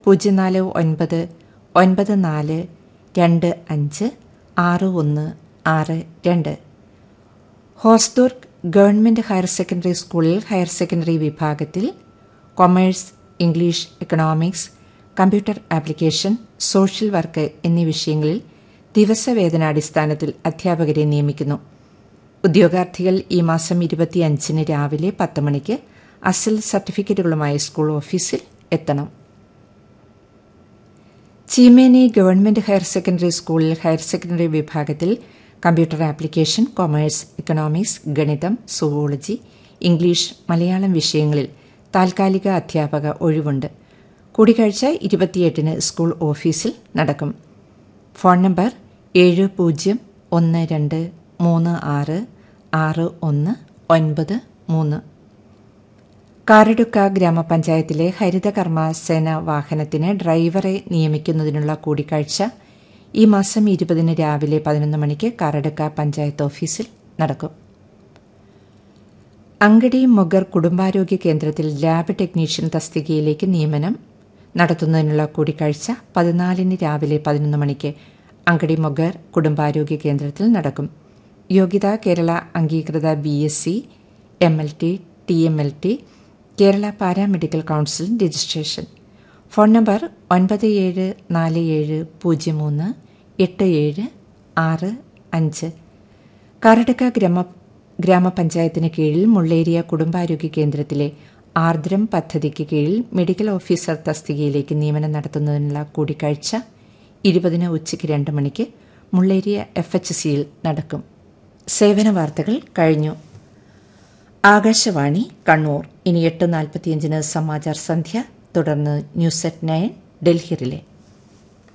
പൂജ്യം നാല് ഒൻപത് ഒൻപത് നാല് രണ്ട് അഞ്ച് ആറ് ഒന്ന് ആറ് രണ്ട് ഹോസ്ദുർഗ് ഗവൺമെന്റ് ഹയർ സെക്കൻഡറി സ്കൂളിൽ ഹയർ സെക്കൻഡറി വിഭാഗത്തിൽ commerce English economics computer application social work എന്നീ വിഷയങ്ങളിൽ ദിവസവേതനാടിസ്ഥാനത്തിൽ അധ്യാപകരെ നിയമിക്കുന്നു ഉദ്യോഗാർത്ഥികൾ ഈ മാസം ഇരുപത്തിയഞ്ചിന് രാവിലെ പത്ത് മണിക്ക് അസൽ സർട്ടിഫിക്കറ്റുകളുമായി സ്കൂൾ ഓഫീസിൽ എത്തണം ചീമേനി ഗവൺമെന്റ് ഹയർ സെക്കൻഡറി സ്കൂളിൽ ഹയർ സെക്കൻഡറി വിഭാഗത്തിൽ കമ്പ്യൂട്ടർ ആപ്ലിക്കേഷൻ കൊമേഴ്സ് എക്കണോമിക്സ് ഗണിതം സുവോളജി ഇംഗ്ലീഷ് മലയാളം വിഷയങ്ങളിൽ താൽക്കാലിക അധ്യാപക ഒഴിവുണ്ട് കൂടിക്കാഴ്ച ഇരുപത്തിയെട്ടിന് സ്കൂൾ ഓഫീസിൽ നടക്കും ഫോൺ നമ്പർ ഏഴ് പൂജ്യം ഒന്ന് രണ്ട് മൂന്ന് ആറ് ആറ് ഒന്ന് ഒൻപത് മൂന്ന് കാരടുക്ക ഗ്രാമപഞ്ചായത്തിലെ ഹരിതകർമ്മ സേന വാഹനത്തിന് ഡ്രൈവറെ നിയമിക്കുന്നതിനുള്ള കൂടിക്കാഴ്ച ഈ മാസം ഇരുപതിന് രാവിലെ പതിനൊന്ന് മണിക്ക് കാരടുക്ക പഞ്ചായത്ത് ഓഫീസിൽ നടക്കും അങ്കടി മൊഗർ കുടുംബാരോഗ്യ കേന്ദ്രത്തിൽ ലാബ് ടെക്നീഷ്യൻ തസ്തികയിലേക്ക് നിയമനം നടത്തുന്നതിനുള്ള കൂടിക്കാഴ്ച പതിനാലിന് രാവിലെ പതിനൊന്ന് മണിക്ക് അങ്കടി മൊഗർ കുടുംബാരോഗ്യ കേന്ദ്രത്തിൽ നടക്കും യോഗ്യത കേരള അംഗീകൃത B S C M L T T M L T Kerala paramedical council registration phone number ഒൻപത് ഏഴ് നാല് ഏഴ് പൂജ്യം മൂന്ന് എട്ട് ഏഴ് ആറ് അഞ്ച് കരടക്ക ഗ്രാമ ഗ്രാമപഞ്ചായത്തിന് കീഴിൽ മുള്ളേരിയ കുടുംബാരോഗ്യ കേന്ദ്രത്തിലെ ആർദ്രം പദ്ധതിക്ക് കീഴിൽ മെഡിക്കൽ ഓഫീസർ തസ്തികയിലേക്ക് നിയമനം നടത്തുന്നതിനുള്ള കൂടിക്കാഴ്ച ഇരുപതിന് ഉച്ചയ്ക്ക് രണ്ട് മണിക്ക് മുള്ളേരിയ എഫ് എച്ച് സിയിൽ നടക്കും സേവന വാർത്തകൾ കഴിഞ്ഞു ആകാശവാണി കണ്ണൂർ ഇനി എട്ട് നാൽപ്പത്തിയഞ്ചിന് സമാചാർ സന്ധ്യ തുടർന്ന് news at nine Delhi relay